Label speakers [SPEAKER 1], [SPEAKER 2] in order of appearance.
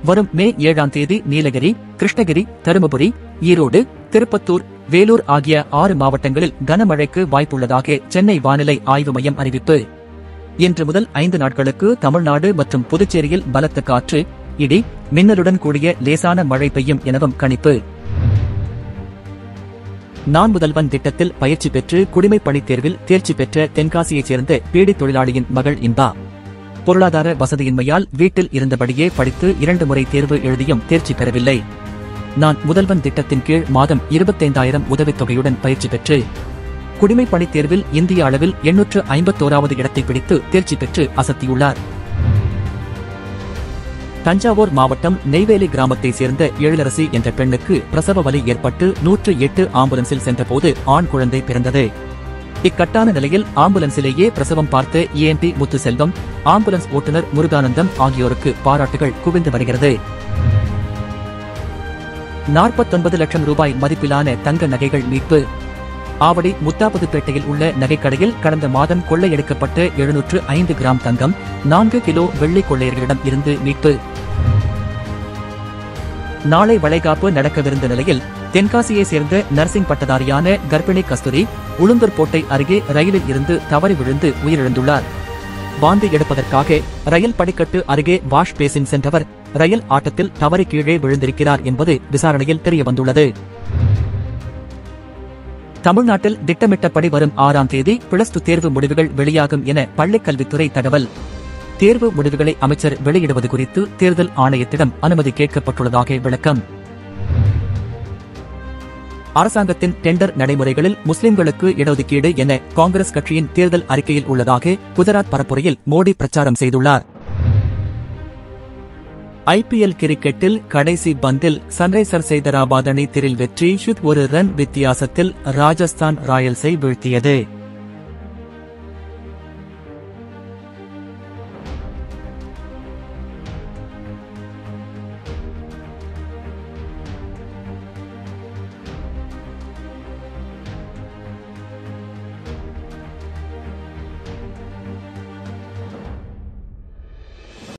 [SPEAKER 1] வரும் மே ஏழாம் தேதி நீலகிரி கிருஷ்ணகிரி தருமபுரி ஈரோடு திருப்பத்தூர் வேலூர் ஆகிய ஆறு மாவட்டங்களில் கனமழைக்கு வாய்ப்புள்ளதாக சென்னை வானிலை ஆய்வு மையம் அறிவிப்பு இன்று முதல் ஐந்து நாட்களுக்கு தமிழ்நாடு மற்றும் புதுச்சேரியில் பலத்த காற்று இடி மின்னலுடன் கூடிய லேசான மழை பெய்யும் எனவும் கணிப்பு நான் முதல்வன் திட்டத்தில் பயிற்சி பெற்று குடிமைப் பணித் தேர்வில் தேர்ச்சி பெற்ற தென்காசியைச் சேர்ந்த பீடி தொழிலாளியின் மகள் இன்பா பொருளாதார வசதியின்மையால் வீட்டில் இருந்தபடியே படித்து இரண்டு முறை தேர்வு எழுதியும் தேர்ச்சி பெறவில்லை நான் முதல்வன் திட்டத்தின் கீழ் மாதம் இருபத்தைந்தாயிரம் உதவித் தொகையுடன் பயிற்சி பெற்று குடிமைப் பணித் தேர்வில் இந்திய அளவில் எண்ணூற்று ஐம்பத்தோராவது இடத்தை பிடித்து தேர்ச்சி பெற்று அசத்தியுள்ளார் தஞ்சாவூர் மாவட்டம் நெய்வேலி கிராமத்தைச் சேர்ந்த எழிலரசி என்ற பெண்ணுக்கு பிரசவ வலி ஏற்பட்டு நூற்று எட்டு ஆம்புலன்ஸில் சென்றபோது ஆண் குழந்தை பிறந்தது இக்கட்டான நிலையில் ஆம்புலன்ஸிலேயே பிரசவம் பார்த்த ஏஎம்பி முத்துசெல்வம் ஆம்புலன்ஸ் ஓட்டுநர் முருகானந்தம் ஆகியோருக்கு பாராட்டுகள் குவிந்து வருகிறது நாற்பத்தொன்பது லட்சம் ரூபாய் மதிப்பிலான தங்க நகைகள் மீட்பு ஆவடி முத்தாபுதுப்பேட்டையில் உள்ள நகைக்கடையில் கடந்த மாதம் கொள்ளையடிக்கப்பட்ட எழுநூற்று ஐந்து கிராம் தங்கம் நான்கு கிலோ வெள்ளி கொள்ளையர்களிடம் இருந்து மீட்பு நாளை வளைகாப்பு நடக்கவிருந்த நிலையில் தென்காசியை சேர்ந்த நர்சிங் பட்டதாரியான கர்ப்பிணி கஸ்தூரி உளுந்தூர்போட்டை அருகே ரயிலில் இருந்து தவறி விழுந்து உயிரிழந்துள்ளார் வாந்தி எடுப்பதற்காக ரயில் படிக்கட்டு அருகே வாஷ் பேசின் சென்றவர் ரயில் ஆட்டத்தில் தவறி கீழே விழுந்திருக்கிறார் என்பது விசாரணையில் தெரியவந்துள்ளது தமிழ்நாட்டில் திட்டமிட்டபடி வரும் ஆறாம் தேதி பிளஸ் டூ தேர்வு முடிவுகள் வெளியாகும் என பள்ளிக் கல்வித்துறை தகவல் தேர்வு முடிவுகளை அமைச்சர் வெளியிடுவது குறித்து தேர்தல் ஆணையத்திடம் அனுமதி கேட்கப்பட்டுள்ளதாக விளக்கம் அரசாங்கத்தின் டெண்டர் நடைமுறைகளில் முஸ்லிம்களுக்கு இடஒதுக்கீடு என காங்கிரஸ் கட்சியின் தேர்தல் அறிக்கையில் உள்ளதாக குஜராத் பரப்புரையில் மோடி பிரச்சாரம் செய்துள்ளார் ஐபிஎல் கிரிக்கெட்டில் கடைசி பந்தில் சன்ரைசர்ஸ் ஹைதராபாத் அணி திரில் வெற்றி ஷுத் ஒரு ரன் வித்தியாசத்தில் ராஜஸ்தான் ராயல்ஸை வீழ்த்தியது